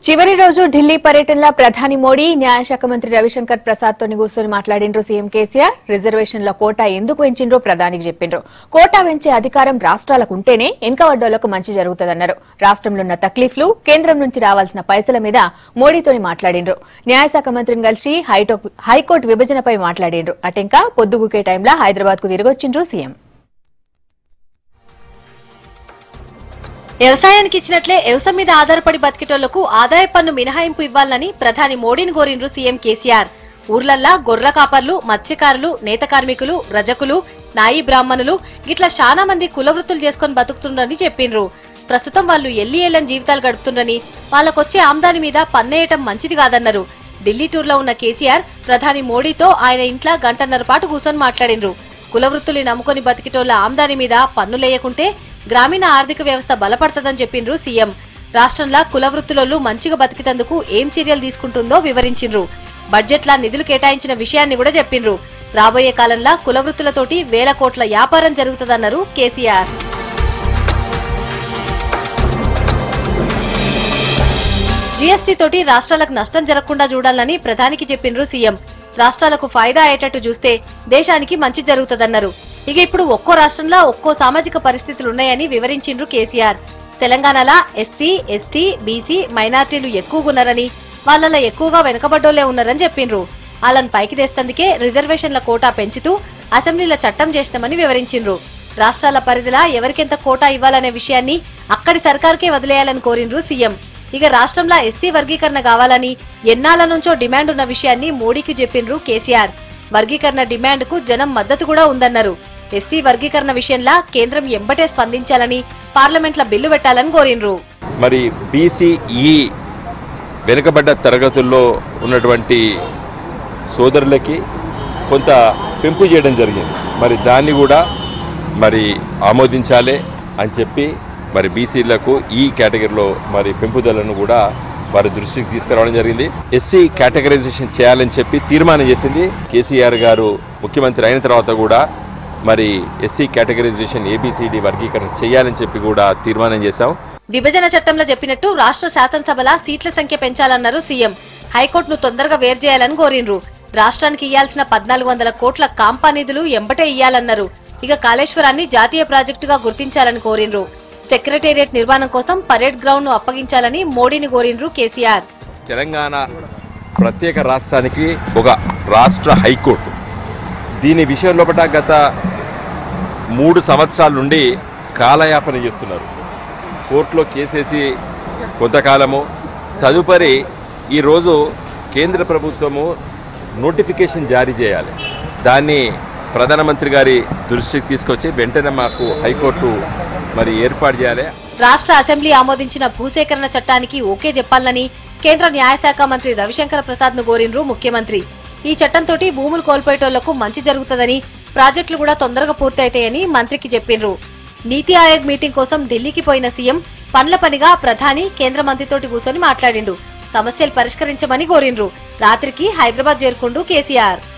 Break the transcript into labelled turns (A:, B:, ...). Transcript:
A: చివరి రోజు ఢిల్లీ పర్యటనలో ప్రధాని మోడీ న్యాయశాఖ మంత్రి రవిశంకర్ ప్రసాద్ తోని కూర్చొని మాట్లాడిండ్రు సీఎం కేసీఆర్ రిజర్వేషన్ల కోటా ఎందుకు పెంచిండ్రో ప్రధానికి చెప్పిండ్రు కోటా పెంచే అధికారం రాష్ట్రాలకు ఉంటేనే వెనుకబడ్డోళ్లకు మంచి జరుగుతుందన్నారు రాష్ట్రంలో ఉన్న తక్లీఫ్లు కేంద్రం నుంచి రావాల్సిన పైసల మీద మోడీతోని మాట్లాడిండ్రు న్యాయశాఖ మంత్రిని కలిసి హైటో- హైకోర్టు విభజనపై మాట్లాడిండ్రు అటెంకా పొద్దుగుకే టైంలో హైదరాబాద్ కు తిరిగొచ్చిండ్రు సీఎం
B: వ్యవసాయానికి ఇచ్చినట్లే వ్యవసాయం మీద ఆధారపడి బతికేటోళ్లకు ఆదాయ పన్ను మినహాయింపు ఇవ్వాలని ప్రధాని మోడీని కోరిండ్రు సీఎం కేసీఆర్ ఊర్లల్లా గొర్రెల కాపర్లు మత్స్యకారులు నేత కార్మికులు రజకులు నాయి బ్రాహ్మణులు గిట్లా చాలా మంది కులవృత్తులు చేసుకుని బతుకుతుండ్రని చెప్పిండ్రు ప్రస్తుతం వాళ్ళు ఎల్లి ఎల్లని జీవితాలు గడుపుతుండ్రని వాళ్ళకొచ్చే ఆమ్దాని మీద పన్నేయటం మంచిది కాదన్నారు ఢిల్లీ టూర్లో ఉన్న కేసీఆర్ ప్రధాని మోడీతో ఆయన ఇంట్లో గంటన్నర పాటు కూర్చొని మాట్లాడిండ్రు కులవృత్తుల్ని నమ్ముకొని బతికిటోళ్ల ఆమ్దాని మీద పన్నులేయకుంటే గ్రామీణ ఆర్థిక వ్యవస్థ బలపడతదని చెప్పిండ్రు సీఎం రాష్ట్రంలో కులవృత్తులోళ్లు మంచిగా బతికితందుకు ఏం చర్యలు తీసుకుంటుందో వివరించిండ్రు బడ్జెట్లా నిధులు కేటాయించిన విషయాన్ని కూడా చెప్పిండ్రు రాబోయే కాలంలో కులవృత్తులతోటి వేల కోట్ల వ్యాపారం జరుగుతుందన్నారు కేసీఆర్ జీఎస్టీ తోటి రాష్ట్రాలకు నష్టం జరగకుండా చూడాలని ప్రధానికి చెప్పిండ్రు సీఎం రాష్ట్రాలకు ఫాయిదా అయ్యేటట్టు చూస్తే దేశానికి మంచి జరుగుతుందన్నారు ఇక ఇప్పుడు ఒక్కో రాష్ట్రంలో ఒక్కో సామాజిక పరిస్థితులు ఉన్నాయని వివరించిండ్రు కేసీఆర్ తెలంగాణలో ఎస్సీ ఎస్టీ బీసీ మైనార్టీలు ఎక్కువగా ఉన్నారని వాళ్ళలో ఎక్కువగా వెనుకబడ్డోళ్లే ఉన్నారని చెప్పిండ్రు వాళ్ళని పైకి తెస్తందుకే రిజర్వేషన్ల కోటా పెంచుతూ అసెంబ్లీలో చట్టం చేసినామని వివరించిండ్రు రాష్ట్రాల పరిధిలా ఎవరికెంత కోటా ఇవ్వాలనే విషయాన్ని అక్కడి సర్కార్కే వదిలేయాలని కోరిండ్రు సీఎం ఇక రాష్ట్రంలో ఎస్సీ వర్గీకరణ కావాలని ఎన్నాళ్ల నుంచో డిమాండ్ ఉన్న విషయాన్ని మోడీకి చెప్పిండ్రు కేసీఆర్ వర్గీకరణ డిమాండ్ కు జనం మద్దతు కూడా ఉందన్నారు ఎస్సీ వర్గీకరణ విషయంలో కేంద్రం ఎంబటే స్పందించాలని పార్లమెంట్లో బిల్లు పెట్టాలని కోరిండ్రు
C: మరి బీసీఈ వెనుకబడ్డ తరగతుల్లో ఉన్నటువంటి సోదరులకి కొంత పెంపు చేయడం జరిగింది మరి దాన్ని కూడా మరి ఆమోదించాలి అని చెప్పి మరి బీసీలకు ఈ కేటగిరీలో మరి పెంపుదలను కూడా వారి దృష్టికి తీసుకురావడం జరిగింది ఎస్సీ కేటగరైజేషన్ చేయాలని చెప్పి తీర్మానం చేసింది కేసీఆర్ గారు ముఖ్యమంత్రి అయిన తర్వాత కూడా మరి ఎస్సీ కేటగరైజేషన్ ఏబిసిడి వర్గీకరణ చేయాలని చెప్పి కూడా తీర్మానం చేశాం
B: విభజన చట్టంలో చెప్పినట్టు రాష్ట్ర శాసనసభల సీట్ల సంఖ్య పెంచాలన్నారు సీఎం హైకోర్టును తొందరగా వేరు చేయాలని కోరిండ్రు రాష్ట్రానికి ఇయ్యాల్సిన పద్నాలుగు వందల కోట్ల కాంపా నిధులు ఎంబటే ఇయ్యాలన్నారు ఇక కాళేశ్వరాన్ని జాతీయ ప్రాజెక్టుగా గుర్తించాలని కోరిండ్రు సెక్రటేరియట్ నిర్మాణం కోసం పరేడ్ గ్రౌండ్ ను అప్పగించాలని మోడీని కోరిండ్రు కేసీఆర్
C: తెలంగాణ ప్రత్యేక రాష్ట్రానికి ఒక రాష్ట్ర హైకోర్టు దీని విషయం లోపల గత మూడు సంవత్సరాల నుండి కాలయాపన చేస్తున్నారు కోర్టులో కేసేసి కొంతకాలము తదుపరి ఈరోజు కేంద్ర ప్రభుత్వము నోటిఫికేషన్ జారీ చేయాలి దాన్ని ప్రధానమంత్రి గారి దృష్టికి తీసుకొచ్చి వెంటనే మాకు హైకోర్టు మరి ఏర్పాటు చేయాలి
B: రాష్ట్ర అసెంబ్లీ ఆమోదించిన భూసేకరణ చట్టానికి ఓకే చెప్పాలని కేంద్ర న్యాయశాఖ మంత్రి రవిశంకర ప్రసాద్ ను కోరిండ్రు ముఖ్యమంత్రి ఈ చట్టంతో భూములు కోల్పోయేటోళ్లకు మంచి జరుగుతుందని ప్రాజెక్టులు కూడా తొందరగా పూర్తయితాయని మంత్రికి చెప్పిండ్రు నీతి ఆయోగ్ మీటింగ్ కోసం ఢిల్లీకి పోయిన సీఎం పనుల పనిగా ప్రధాని కేంద్ర మంత్రితోటి కూర్చొని మాట్లాడిండు సమస్యలు పరిష్కరించమని కోరిండ్రు రాత్రికి హైదరాబాద్ చేరుకుండు కేసీఆర్